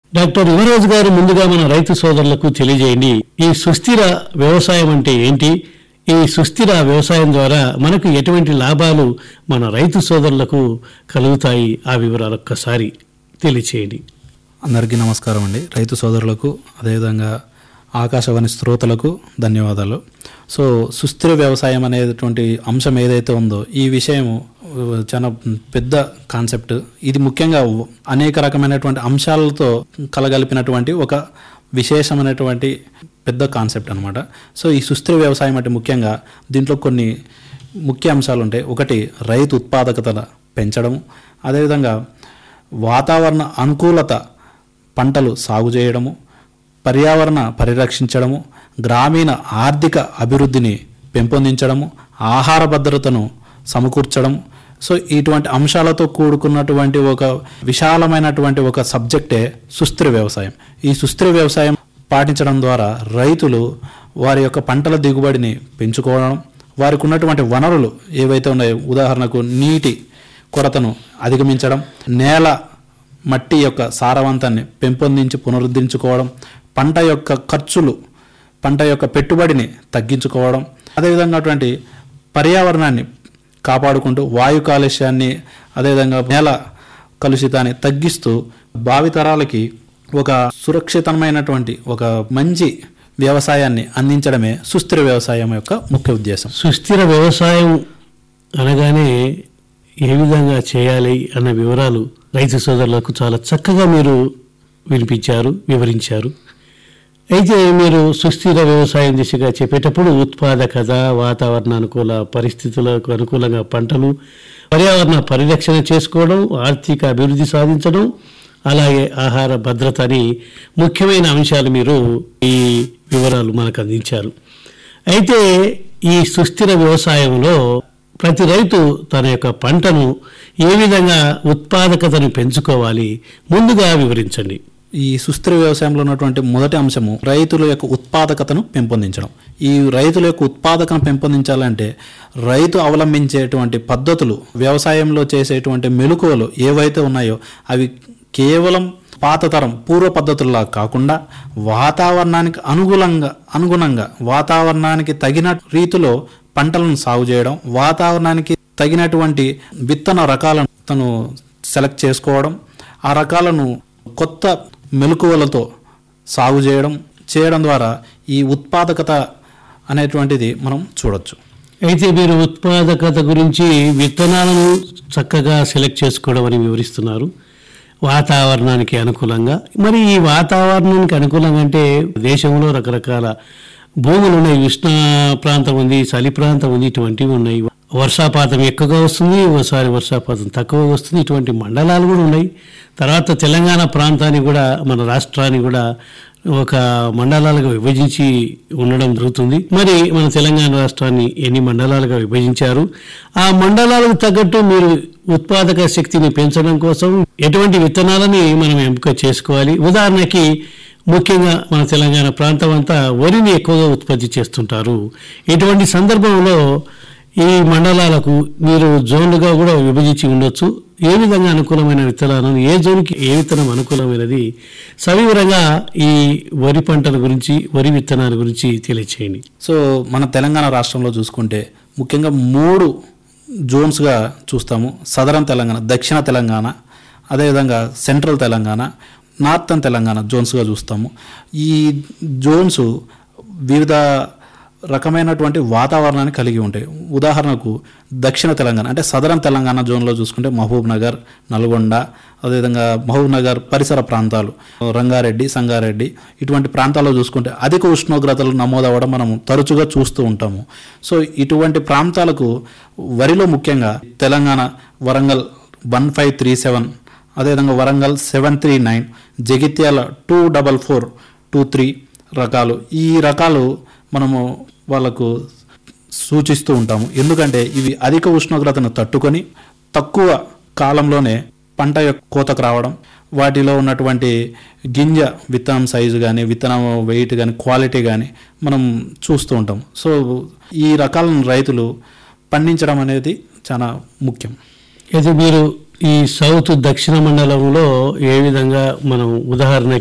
doctor యువరాజు గారు ముందుగా మన రైతు సోదరులకు తెలియజేయండి ఈ సుస్థిర వ్యవసాయం అంటే ఏంటి ఈ సుస్థిర వ్యవసాయం ద్వారా మనకు ఎటువంటి లాభాలు మన రైతు సోదరులకు కలుగుతాయి ఆ వివరాలు ఒక్కసారి తెలియచేయండి అందరికీ నమస్కారం అండి రైతు సోదరులకు అదేవిధంగా ఆకాశవాణి శ్రోతలకు ధన్యవాదాలు సో సుస్థిర వ్యవసాయం అనేటువంటి అంశం ఏదైతే ఉందో ఈ విషయం ఆ, చాలా పెద్ద కాన్సెప్ట్ ఇది ముఖ్యంగా అనేక రకమైనటువంటి అంశాలతో కలగలిపినటువంటి ఒక విశేషమైనటువంటి పెద్ద కాన్సెప్ట్ అనమాట సో ఈ సుస్థిర వ్యవసాయం అంటే ముఖ్యంగా దీంట్లో కొన్ని ముఖ్య అంశాలు ఉంటాయి ఒకటి రైతు ఉత్పాదకతల పెంచడం అదేవిధంగా వాతావరణ అనుకూలత పంటలు సాగు చేయడము పర్యావరణ పరిరక్షించడము గ్రామీణ ఆర్థిక అభివృద్ధిని పెంపొందించడము ఆహార భద్రతను సమకూర్చడం సో ఇటువంటి అంశాలతో కూడుకున్నటువంటి ఒక విశాలమైనటువంటి ఒక సబ్జెక్టే సుస్థిర వ్యవసాయం ఈ సుస్థిర వ్యవసాయం పాటించడం ద్వారా రైతులు వారి యొక్క పంటల దిగుబడిని పెంచుకోవడం వారికి ఉన్నటువంటి వనరులు ఏవైతే ఉన్నాయో ఉదాహరణకు నీటి కొరతను అధిగమించడం నేల మట్టి యొక్క సారవంతాన్ని పెంపొందించి పునరుద్ధరించుకోవడం పంట యొక్క ఖర్చులు పంట యొక్క పెట్టుబడిని తగ్గించుకోవడం అదేవిధంగా అటువంటి పర్యావరణాన్ని కాపాడుకుంటూ వాయు కాలుష్యాన్ని అదేవిధంగా నేల కలుషితాన్ని తగ్గిస్తూ భావితరాలకి ఒక సురక్షితమైనటువంటి ఒక మంచి వ్యవసాయాన్ని అందించడమే సుస్థిర వ్యవసాయం యొక్క ముఖ్య ఉద్దేశం సుస్థిర వ్యవసాయం అనగానే ఏ విధంగా చేయాలి అన్న వివరాలు రైతు సోదరులకు చాలా చక్కగా మీరు వినిపించారు వివరించారు అయితే మీరు సుస్థిర వ్యవసాయం దిశగా చెప్పేటప్పుడు ఉత్పాదకత వాతావరణ అనుకూల పరిస్థితులకు అనుకూలంగా పంటలు పర్యావరణ పరిరక్షణ చేసుకోవడం ఆర్థిక అభివృద్ధి సాధించడం అలాగే ఆహార భద్రత అని ముఖ్యమైన అంశాలు మీరు ఈ వివరాలు మనకు అందించారు అయితే ఈ సుస్థిర వ్యవసాయంలో ప్రతి రైతు తన యొక్క పంటను ఏ విధంగా ఉత్పాదకతను పెంచుకోవాలి ముందుగా వివరించండి ఈ సుస్థిర వ్యవసాయంలో ఉన్నటువంటి మొదటి అంశము రైతుల యొక్క ఉత్పాదకతను పెంపొందించడం ఈ రైతుల యొక్క ఉత్పాదకను పెంపొందించాలంటే రైతు అవలంబించేటువంటి పద్ధతులు వ్యవసాయంలో చేసేటువంటి మెలకువలు ఏవైతే ఉన్నాయో అవి కేవలం పాత తరం పూర్వ పద్ధతుల్లా కాకుండా వాతావరణానికి అనుగుణంగా అనుగుణంగా వాతావరణానికి తగిన రీతిలో పంటలను సాగు చేయడం వాతావరణానికి తగినటువంటి విత్తన రకాలను తను సెలెక్ట్ చేసుకోవడం ఆ రకాలను కొత్త మెలకువలతో సాగు చేయడం చేయడం ద్వారా ఈ ఉత్పాదకత అనేటువంటిది మనం చూడొచ్చు అయితే మీరు ఉత్పాదకత గురించి విత్తనాలను చక్కగా సెలెక్ట్ చేసుకోవడం అని వివరిస్తున్నారు వాతావరణానికి అనుకూలంగా మరి ఈ వాతావరణానికి అనుకూలంగా అంటే దేశంలో రకరకాల భూములు ఉన్నాయి ఉష్ణ ప్రాంతం ఉంది చలి ప్రాంతం ఉంది ఇటువంటివి ఉన్నాయి వర్షాపాతం ఎక్కువగా వస్తుంది ఒకసారి వర్షాపాతం తక్కువ వస్తుంది ఇటువంటి మండలాలు కూడా ఉన్నాయి తర్వాత తెలంగాణ ప్రాంతాన్ని కూడా మన రాష్ట్రాన్ని కూడా ఒక మండలాలుగా విభజించి ఉండడం జరుగుతుంది మరి మన తెలంగాణ రాష్ట్రాన్ని ఎన్ని మండలాలుగా విభజించారు ఆ మండలాలకు తగ్గట్టు మీరు ఉత్పాదక శక్తిని పెంచడం కోసం ఎటువంటి విత్తనాలని మనం ఎంపిక చేసుకోవాలి ఉదాహరణకి ముఖ్యంగా మన తెలంగాణ ప్రాంతం అంతా వరిని ఎక్కువగా ఉత్పత్తి చేస్తుంటారు ఇటువంటి సందర్భంలో ఈ మండలాలకు మీరు జోన్లుగా కూడా విభజించి ఉండొచ్చు ఏ విధంగా అనుకూలమైన విత్తనాలను ఏ జోన్కి ఏ విత్తనం అనుకూలమైనది సవివరంగా ఈ వరి పంటల గురించి వరి విత్తనాల గురించి తెలియచేయండి సో మన తెలంగాణ రాష్ట్రంలో చూసుకుంటే ముఖ్యంగా మూడు జోన్స్గా చూస్తాము సదరన్ తెలంగాణ దక్షిణ తెలంగాణ అదేవిధంగా సెంట్రల్ తెలంగాణ నార్థన్ తెలంగాణ జోన్స్గా చూస్తాము ఈ జోన్స్ వివిధ రకమైనటువంటి వాతావరణాన్ని కలిగి ఉంటాయి ఉదాహరణకు దక్షిణ తెలంగాణ అంటే సదరన్ తెలంగాణ జోన్లో చూసుకుంటే మహబూబ్ నగర్ నల్గొండ అదేవిధంగా మహబూబ్ నగర్ పరిసర ప్రాంతాలు రంగారెడ్డి సంగారెడ్డి ఇటువంటి ప్రాంతాల్లో చూసుకుంటే అధిక ఉష్ణోగ్రతలు నమోదవ్వడం మనం తరచుగా చూస్తూ ఉంటాము సో ఇటువంటి ప్రాంతాలకు వరిలో ముఖ్యంగా Telangana Warangal one five three seven అదేవిధంగా Warangal seven three nine Jagtial two double four two three రకాలు ఈ రకాలు మనము వాళ్ళకు సూచిస్తూ ఉంటాము ఎందుకంటే ఇవి అధిక ఉష్ణోగ్రతను తట్టుకొని తక్కువ కాలంలోనే పంట యొక్క కోతకు రావడం వాటిలో ఉన్నటువంటి గింజ విత్తనం సైజు కానీ విత్తనం వెయిట్ కానీ క్వాలిటీ కానీ మనం చూస్తూ ఉంటాం సో ఈ రకాలను రైతులు పండించడం అనేది చాలా ముఖ్యం అయితే మీరు ఈ సౌత్ దక్షిణ మండలంలో ఏ విధంగా మనం ఉదాహరణ